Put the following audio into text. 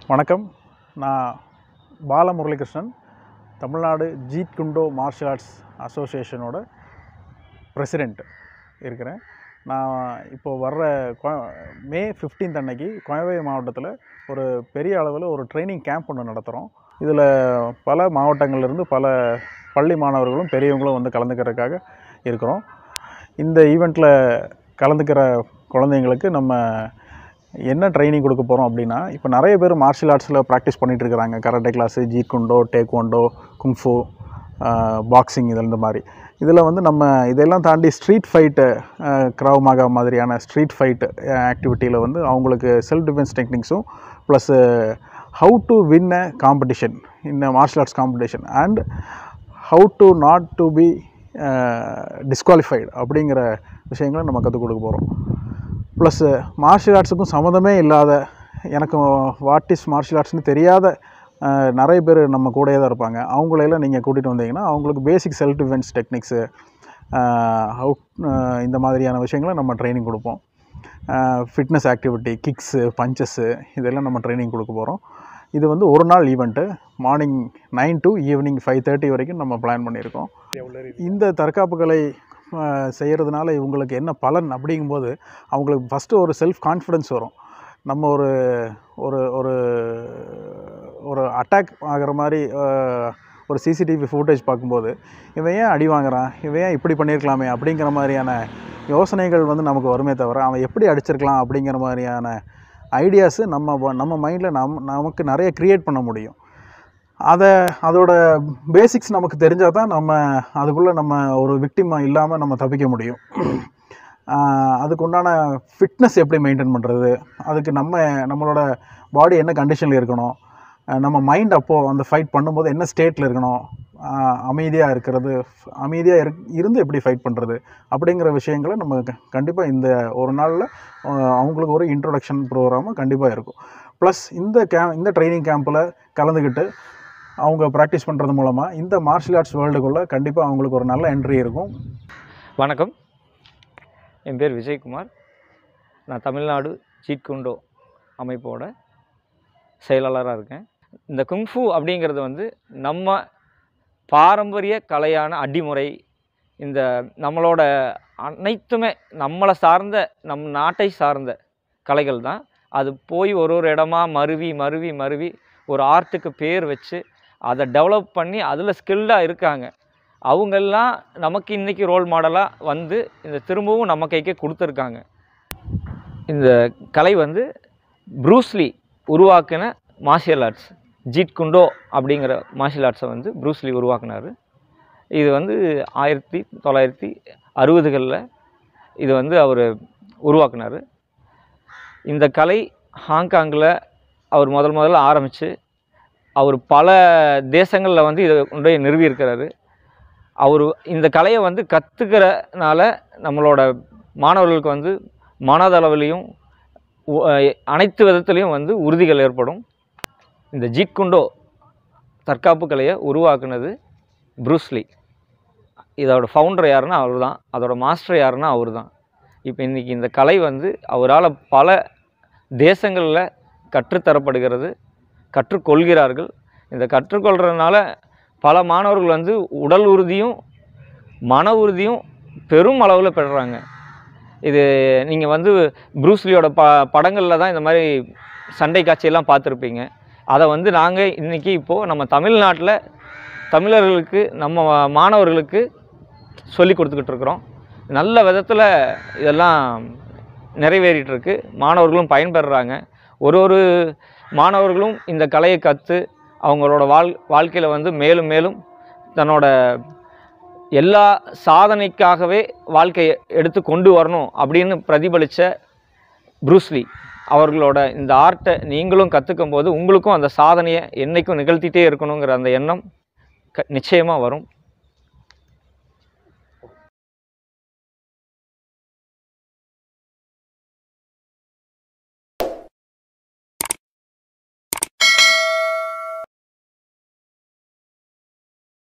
வணக்கம் நான் Balamuralikrishnan Tamil Nadu Jeet Kune Do martial arts அசோசியேஷனோட பிரசிடெண்ட் இருக்கிறேன் நான் இப்போது வர்ற கொ- மே 15th அன்னைக்கு கோயம்பேடு மாவட்டத்தில் ஒரு பெரிய அளவில் ஒரு ட்ரைனிங் கேம்ப் ஒன்று நடத்துகிறோம் இதில் பல மாவட்டங்கள்லேருந்து பல பள்ளி மாணவர்களும் பெரியவங்களும் வந்து கலந்துக்கிறதுக்காக இருக்கிறோம் இந்த ஈவெண்ட்டில் கலந்துக்கிற குழந்தைங்களுக்கு நம்ம என்ன ட்ரைனிங் கொடுக்க போகிறோம் அப்படின்னா இப்போ நிறைய பேர் மார்ஷியல் ஆர்ட்ஸில் ப்ராக்டிஸ் பண்ணிகிட்டு இருக்கிறாங்க karate class Jeet Kune Do taekwondo kung fu boxing இதில் இந்த மாதிரி இதில் வந்து நம்ம இதெல்லாம் தாண்டி ஸ்ட்ரீட் ஃபைட்டு கிராவ் மாதிரியான ஸ்ட்ரீட் ஃபைட் ஆக்டிவிட்டியில் வந்து அவங்களுக்கு செல்ஃப் டிஃபென்ஸ் டெக்னிக்ஸும் plus how to win a competition in martial arts competition and how to not to be disqualified அப்படிங்கிற விஷயங்களை நம்ம கற்றுக் கொடுக்க போகிறோம் ப்ளஸ் மார்ஷியல் ஆர்ட்ஸுக்கும் சம்மந்தமே இல்லாத எனக்கு வாட் இஸ் மார்ஷியல் ஆர்ட்ஸ்னு தெரியாத அஹ், நிறைய பேர் நம்ம கூடயே தான் இருப்பாங்க அவங்களையெல்லாம் நீங்கள் கூட்டிகிட்டு வந்தீங்கன்னா அவங்களுக்கு basic self defence techniques out இந்த மாதிரியான விஷயங்களை நம்ம ட்ரைனிங் கொடுப்போம் ஃபிட்னஸ் ஆக்டிவிட்டி கிக்ஸு பஞ்சஸ்ஸு இதெல்லாம் நம்ம ட்ரைனிங் கொடுக்க போகிறோம் இது வந்து ஒரு நாள் event morning nine to evening five thirty வரைக்கும் நம்ம பிளான் பண்ணியிருக்கோம் இந்த தற்காப்பு கலை அஹ், செய்கிறதுனால இவங்களுக்கு என்ன பலன் அப்படிங்கும்போது அவங்களுக்கு ஃபஸ்ட்டு ஒரு செல்ஃப் கான்ஃபிடென்ஸ் வரும் நம்ம ஒரு ஒரு ஒரு ஒரு அட்டாக் ஆகிற மாதிரி அஹ், ஒரு சிசிடிவி ஃபுட்டேஜ் பார்க்கும்போது இவன் ஏன் அடி வாங்குறான் இவன் ஏன் இப்படி பண்ணியிருக்கலாமே அப்படிங்கிற மாதிரியான யோசனைகள் வந்து நமக்கு வருமே தவிர அவன் எப்படி அடிச்சிருக்கலாம் அப்படிங்கிற மாதிரியான ஐடியாஸு நம்ம வ- நம்ம மைண்டில் நம் நமக்கு நிறைய க்ரியேட் பண்ண முடியும் அதை அதோட பேசிக்ஸ் நமக்கு தெரிஞ்சால் தான் நம்ம அதுக்குள்ளே நம்ம ஒரு விக்டிம் இல்லாமல் நம்ம தப்பிக்க முடியும் ஆஹ் அதுக்கு உண்டான ஃபிட்னஸ் எப்படி மெயின்டைன் பண்ணுறது அதுக்கு நம்ம நம்மளோட பாடி என்ன கண்டிஷனில் இருக்கணும் ஆஹ் நம்ம மைண்ட் அப்போது அந்த ஃபைட் பண்ணும்போது என்ன ஸ்டேட்டில் இருக்கணும் அமைதியாக இருக்கிறது அமைதியாக இரு இருந்து எப்படி ஃபைட் பண்ணுறது அப்படிங்கிற விஷயங்களை நம்ம கண்டிப்பாக இந்த ஒரு நாளில் அவங்களுக்கு ஒரு இன்ட்ரொடக்ஷன் ப்ரோக்ராமு கண்டிப்பாக இருக்கும் ப்ளஸ் இந்த கே இந்த ட்ரைனிங் கேம்பில் கலந்துக்கிட்டு அவங்க ப்ராக்டிஸ் பண்ணுறது மூலமாக இந்த மார்ஷியல் ஆர்ட்ஸ் வேர்ல்டுக்குள்ளே கண்டிப்பாக அவங்களுக்கு ஒரு நல்ல என்ட்ரி இருக்கும் வணக்கம் என் பேர் விஜயகுமார் நான் தமிழ்நாடு ஜீட் குண்டோ அமைப்போட செயலாளராக இருக்கேன் இந்த குங்ஃபு அப்படிங்கிறது வந்து நம்ம பாரம்பரிய கலையான அடிமுறை இந்த நம்மளோட அனைத்துமே நம்மளை சார்ந்த நம் நாட்டை சார்ந்த கலைகள் தான் அது போய் ஒரு ஒரு இடமா மருவி மருவி மருவி ஒரு ஆர்ட்டுக்கு பேர் வச்சு அதை டெவலப் பண்ணி அதில் ஸ்கில்டாக இருக்காங்க அவங்கெல்லாம் நமக்கு இன்றைக்கி ரோல் மாடலாக வந்து இந்த திரும்பவும் நம்ம கைக்கே கொடுத்துருக்காங்க இந்த கலை வந்து ப்ரூஸ்லி உருவாக்கின மார்ஷியல் ஆர்ட்ஸ் ஜீட் குண்டோ அப்படிங்கிற மார்ஷியல் ஆர்ட்ஸை வந்து ப்ரூஸ்லி உருவாக்குனார் இது வந்து ஆயிரத்தி தொள்ளாயிரத்தி அறுபதுகளில் இது வந்து அவர் உருவாக்குனார் இந்த கலை ஹாங்காங்கில் அவர் முதல் முதல்ல ஆரம்பித்து அவர் பல தேசங்களில் வந்து இதை கொண்டு போய் நிறுவியிருக்கிறாரு அவர் இந்த கலையை வந்து கற்றுக்கிறனால நம்மளோட மாணவர்களுக்கு வந்து மனதளவிலையும் உ- அஹ் அனைத்து விதத்துலேயும் வந்து உறுதிகள் ஏற்படும் இந்த ஜீட் குண்டோ தற்காப்பு கலையை உருவாக்குனது ப்ரூஸ்லி இதோட ஃபவுண்டர் யாருன்னா அவர் தான் அதோட மாஸ்டர் யாருன்னா அவர் தான் இப்போ இன்றைக்கி இந்த கலை வந்து அவரால் பல தேசங்களில் கற்றுத்தரப்படுகிறது கற்றுக்கொள்கிறார்கள் இந்த கற்றுக்கொள்கிறதுனால பல மாணவர்கள் வந்து உடல் உறுதியும் மன உறுதியும் பெரும் அளவில் பெறுறாங்க இது நீங்கள் வந்து ப்ரூஸ்லியோட ப படங்களில் தான் இந்த மாதிரி சண்டை காட்சியெல்லாம் பார்த்துருப்பீங்க அதை வந்து நாங்கள் இன்றைக்கி இப்போது நம்ம தமிழ்நாட்டில் தமிழர்களுக்கு நம்ம மாணவர்களுக்கு சொல்லி கொடுத்துக்கிட்டு இருக்கிறோம் நல்ல விதத்தில் இதெல்லாம் நிறைவேறிட்டு இருக்கு மாணவர்களும் பயன்பெறுறாங்க ஒரு ஒரு மாணவர்களும் இந்த கலையை கற்று அவங்களோட வாழ் வாழ்க்கையில் வந்து மேலும் மேலும் தன்னோட எல்லா சாதனைக்காகவே வாழ்க்கையை எடுத்து கொண்டு வரணும் அப்படின்னு பிரதிபலித்த ப்ரூஸ்லி அவர்களோட இந்த ஆர்ட்டை நீங்களும் கற்றுக்கும் போது உங்களுக்கும் அந்த சாதனையை என்றைக்கும் நிகழ்த்திட்டே இருக்கணுங்கிற அந்த எண்ணம் க நிச்சயமாக வரும்